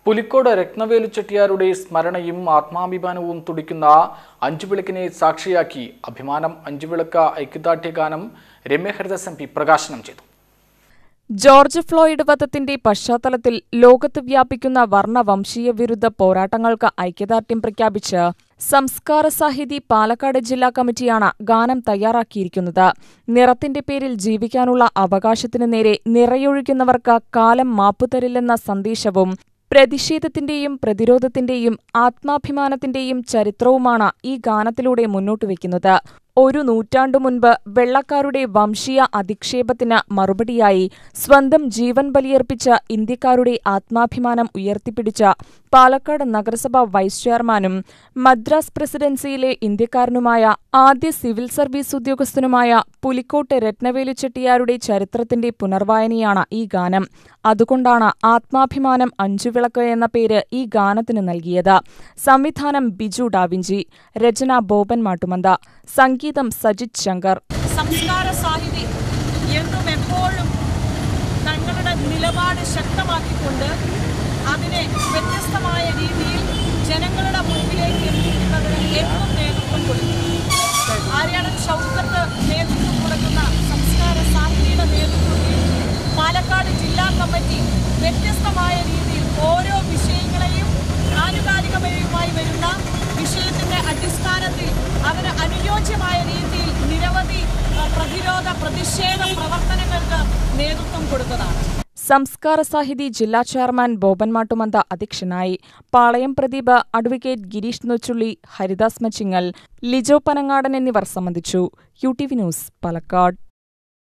പുലിക്കോട് രത്നവേലു ചെട്ടിയാരുടെ സ്മരണയും ആത്മാഭിമാനവും തുടിക്കുന്ന അഞ്ചുവിളക്കിനെ സാക്ഷിയാക്കി അഭിമാനം അഞ്ചുവിളക്ക ഐക്യദാർഢ്യഗാനം രമ്യഹരിദാസ് എം പി പ്രകാശനം ചെയ്തു ജോർജ് ഫ്ലോയിഡ് വധത്തിന്റെ പശ്ചാത്തലത്തിൽ ലോകത്ത് വ്യാപിക്കുന്ന വർണ്ണ വംശീയ വിരുദ്ധ പോരാട്ടങ്ങൾക്ക് ഐക്യദാർഢ്യം പ്രഖ്യാപിച്ച് സംസ്കാര സാഹിതി പാലക്കാട് ജില്ലാ കമ്മിറ്റിയാണ് ഗാനം തയ്യാറാക്കിയിരിക്കുന്നത് നിറത്തിന്റെ പേരിൽ ജീവിക്കാനുള്ള അവകാശത്തിനു നേരെ നിറയൊഴിക്കുന്നവർക്ക് കാലം മാപ്പുതരില്ലെന്ന സന്ദേശവും പ്രതിഷേധത്തിന്റെയും പ്രതിരോധത്തിന്റെയും ആത്മാഭിമാനത്തിന്റെയും ചരിത്രവുമാണ് ഈ ഗാനത്തിലൂടെ മുന്നോട്ടുവെക്കുന്നത് ഒരു നൂറ്റാണ്ടു മുൻപ് വെള്ളക്കാരുടെ വംശീയ അധിക്ഷേപത്തിന് മറുപടിയായി സ്വന്തം ജീവൻ ബലിയർപ്പിച്ച ഇന്ത്യക്കാരുടെ ആത്മാഭിമാനം ഉയർത്തിപ്പിടിച്ച പാലക്കാട് നഗരസഭ വൈസ് ചെയർമാനും മദ്രാസ് പ്രസിഡൻസിയിലെ ഇന്ത്യക്കാരനുമായ ആദ്യ സിവിൽ സർവീസ് ഉദ്യോഗസ്ഥനുമായ പുലിക്കോട്ട് രത്നവേലു ചെട്ടിയാരുടെ ചരിത്രത്തിന്റെ പുനർവായനയാണ് ഈ ഗാനം അതുകൊണ്ടാണ് ആത്മാഭിമാനം അഞ്ചുവിളക്ക് എന്ന പേര് ഈ ഗാനത്തിന് നൽകിയത് സംവിധാനം ബിജു ഡാവിഞ്ചി രചന ബോബൻ മാട്ടുമന്ത സംഗീതം സജിത് ശങ്കർ സംസ്കാര സാഹിതി എന്നും എപ്പോഴും തങ്ങളുടെ നിലപാട് ശക്തമാക്കിക്കൊണ്ട് അതിനെ വ്യത്യസ്തമായ രീതിയിൽ ജനങ്ങളുടെ മുൻപിലേക്ക് എത്തിക്കുന്നതിന് എന്നും നേതൃത്വം കൊടുക്കുന്നു ആര്യാടൻ ഷൗക്കത്ത് നേതൃത്വം കൊടുക്കുന്ന സംസ്കാര സാഹിതിയുടെ നേതൃത്വത്തിൽ പാലക്കാട് ജില്ലാ കമ്മിറ്റി വ്യത്യസ്തമായ രീതിയിൽ ഓരോ വിഷയങ്ങളെയും ആനുകാലികമായി വരുന്ന വിഷയത്തിന്റെ അടിസ്ഥാനത്തിൽ അതിന് അനുയോജ്യമായ രീതിയിൽ നിരവധി ആ, പ്രതിരോധ പ്രതിഷേധ പ്രവർത്തനങ്ങൾക്ക് നേതൃത്വം കൊടുത്തതാണ് സംസ്കാര സാഹിതി ജില്ലാ ചെയർമാൻ ബോബൻ മാട്ടുമന്ത അധ്യക്ഷനായി പാളയം പ്രദീപ് അഡ്വക്കേറ്റ് ഗിരീഷ് നൊച്ചുള്ളി ഹരിദാസ് മച്ചിങ്ങൽ ലിജോ പനങ്ങാടൻ എന്നിവർ സംബന്ധിച്ചു U T V news Palakkad